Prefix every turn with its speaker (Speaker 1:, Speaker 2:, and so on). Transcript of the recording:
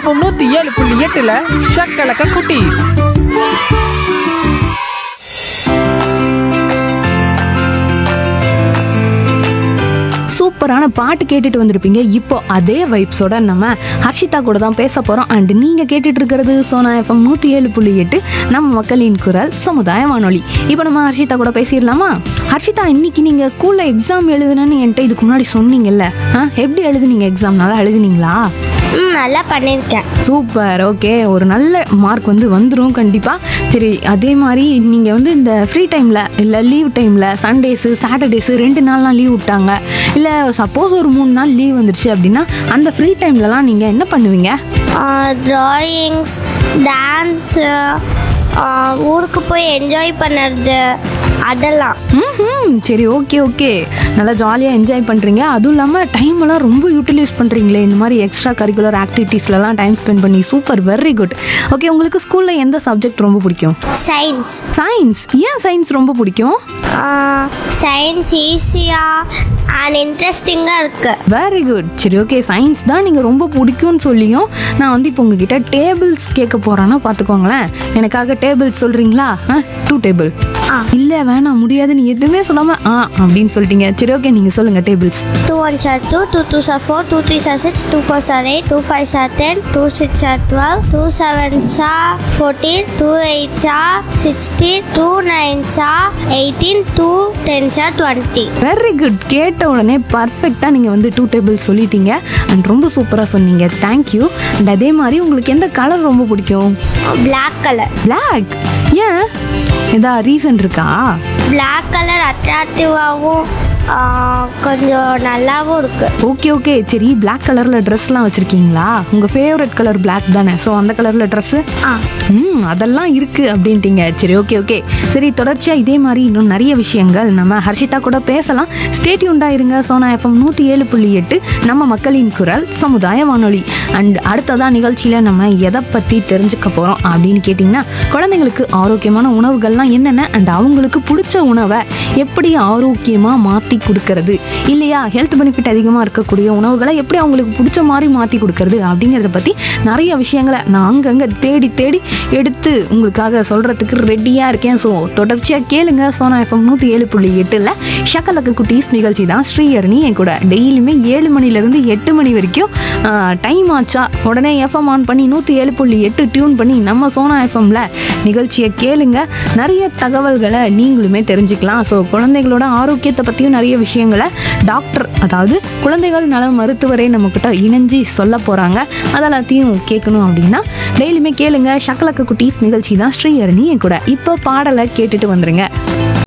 Speaker 1: FM நூத்தி ஏழு புள்ளி எட்டுல ஷக்கலக்க குட்டி
Speaker 2: சூப்பரான பாட்டு கேட்டுட்டு வந்திருப்பீங்க இப்போ அதே வைப்ஸோட நம்ம ஹர்ஷிதா கூட தான் பேச போறோம் அண்ட் நீங்க கேட்டுட்டு இருக்கிறது சோனா எஃப்எம் நூத்தி ஏழு புள்ளி எட்டு நம்ம மக்களின் குரல் சமுதாய வானொலி இப்போ நம்ம ஹர்ஷிதா கூட பேசிடலாமா ஹர்ஷிதா இன்னைக்கு நீங்க ஸ்கூல்ல எக்ஸாம் எழுதுனேன்னு என்கிட்ட இதுக்கு முன்னாடி சொன்னீங்கல்ல ஆ, எப்படி எழுதுனீங்க எக்ஸாம் நல்லா எழுதுனீங்களா
Speaker 3: ம் நல்லா பண்ணியிருக்கேன்
Speaker 2: சூப்பர் ஓகே ஒரு நல்ல மார்க் வந்து வந்துடும் கண்டிப்பாக சரி அதே மாதிரி நீங்கள் வந்து இந்த ஃப்ரீ டைமில் இல்லை லீவ் டைமில் சண்டேஸு சாட்டர்டேஸு ரெண்டு நாள்லாம் லீவ் விட்டாங்க இல்லை சப்போஸ் ஒரு மூணு நாள் லீவ் வந்துருச்சு அப்படின்னா அந்த ஃப்ரீ டைம்லலாம் நீங்கள் என்ன பண்ணுவீங்க
Speaker 3: ட்ராயிங்ஸ் டான்ஸு ஊருக்கு போய் என்ஜாய் பண்ணுறது அதெல்லாம்
Speaker 2: ம் சரி ஓகே ஓகே நல்லா ஜாலியாக என்ஜாய் பண்ணுறீங்க அதுவும் இல்லாமல் டைம் எல்லாம் ரொம்ப யூட்டிலைஸ் பண்ணுறீங்களே இந்த மாதிரி எக்ஸ்ட்ரா கரிக்குலர் ஆக்டிவிட்டீஸ்லலாம் டைம் ஸ்பெண்ட் பண்ணி சூப்பர் வெரி குட் ஓகே உங்களுக்கு ஸ்கூலில் எந்த சப்ஜெக்ட் ரொம்ப பிடிக்கும்
Speaker 3: சயின்ஸ்
Speaker 2: சயின்ஸ் ஏன் சயின்ஸ் ரொம்ப பிடிக்கும்
Speaker 3: சயின்ஸ் ஈஸியாக அண்ட் இன்ட்ரெஸ்டிங்காக இருக்குது
Speaker 2: வெரி குட் சரி ஓகே சயின்ஸ் தான் நீங்கள் ரொம்ப பிடிக்கும்னு சொல்லியும் நான் வந்து இப்போ உங்ககிட்ட டேபிள்ஸ் கேட்க போகிறேன்னா பார்த்துக்கோங்களேன் எனக்காக டேபிள்ஸ் சொல்கிறீங்களா ஆ டூ டேபிள்
Speaker 3: ஆ.
Speaker 2: இல்லை வேணாம் முடியாது நீ எதுவுமே சொல்லாமல் ஆ அப்படின்னு சொல்லிட்டீங்க சரி ஓகே நீங்கள் சொல்லுங்கள் tables
Speaker 3: two one sir two two two sir four two three sir six two four sir eight two five sir ten two six sir twelve two seven sir fourteen two eight sir sixteen two nine sir eighteen two ten sir twenty
Speaker 2: very good கேட்ட உடனே பர்ஃபெக்டாக நீங்கள் வந்து two table சொல்லிட்டீங்க and ரொம்ப சூப்பராக சொன்னீங்க thank you and அதே மாதிரி உங்களுக்கு எந்த கலர் ரொம்ப பிடிக்கும்
Speaker 3: பிளாக் கலர்
Speaker 2: Black ஏன் ஏதா ரீசன் இருக்கா
Speaker 3: பிளாக் கலர் அட்ராக்டிவாகவும் கொஞ்சம் நல்லாவும் இருக்குது
Speaker 2: ஓகே ஓகே சரி Black கலரில் ட்ரெஸ்லாம் வச்சுருக்கீங்களா உங்கள் ஃபேவரட் கலர் Black தானே ஸோ அந்த கலரில் ட்ரெஸ்ஸு
Speaker 3: ஆ
Speaker 2: ம் அதெல்லாம் இருக்குது அப்படின்ட்டீங்க சரி ஓகே ஓகே சரி தொடர்ச்சியாக இதே மாதிரி இன்னும் நிறைய விஷயங்கள் நம்ம ஹர்ஷிதா கூட பேசலாம் ஸ்டேட்யூண்டாக இருங்க சோனா எஃப்எம் நூற்றி ஏழு புள்ளி எட்டு நம்ம மக்களின் குரல் சமுதாய வானொலி அண்ட் அடுத்ததாக நிகழ்ச்சியில் நம்ம எதை பற்றி தெரிஞ்சுக்க போகிறோம் அப்படின்னு கேட்டிங்கன்னா குழந்தைங்களுக்கு ஆரோக்கியமான உணவுகள்லாம் என்னென்ன அண்ட் அவங்களுக்கு பிடிச்ச உணவை எப்படி ஆரோக்கியமாக மாற்றி கொடுக்கறது இல்லையா ஹெல்த் பெனிஃபிட் அதிகமாக இருக்கக்கூடிய உணவுகளை எப்படி அவங்களுக்கு பிடிச்ச மாதிரி மாற்றி கொடுக்கறது அப்படிங்கிறத பற்றி நிறைய விஷயங்களை நான் அங்கங்கே தேடி தேடி எடுத்து உங்களுக்காக சொல்கிறதுக்கு ரெடியாக இருக்கேன் ஸோ தொடர்ச்சியாக கேளுங்க சோனா எஃப்எம் நூற்றி ஏழு புள்ளி எட்டில் ஷக்கலக்கு குட்டீஸ் நிகழ்ச்சி தான் ஸ்ரீஹரணி என் கூட டெய்லியுமே ஏழு மணிலேருந்து எட்டு மணி வரைக்கும் டைம் ஆச்சா உடனே எஃப்எம் ஆன் பண்ணி நூற்றி ஏழு புள்ளி எட்டு டியூன் பண்ணி நம்ம சோனா எஃப்எம்ல நிகழ்ச்சியை கேளுங்க நிறைய தகவல்களை நீங்களுமே தெரிஞ்சுக்கலாம் ஸோ குழந்தைகளோட ஆரோக்கியத்தை பற்றியும் நிறைய விஷயங்களை டாக்டர் அதாவது குழந்தைகள் நல மருத்துவரே நம்மக்கிட்ட இணைஞ்சு சொல்ல போகிறாங்க அதெல்லாத்தையும் கேட்கணும் அப்படின்னா டெய்லியுமே கேளுங்க ஷக்கலக்க குட்டீஸ் நிகழ்ச்சி தான் ஸ்ரீஹரணி என் கூட இப்போ பாடலை கேட்டுட்டு வந்துருங்க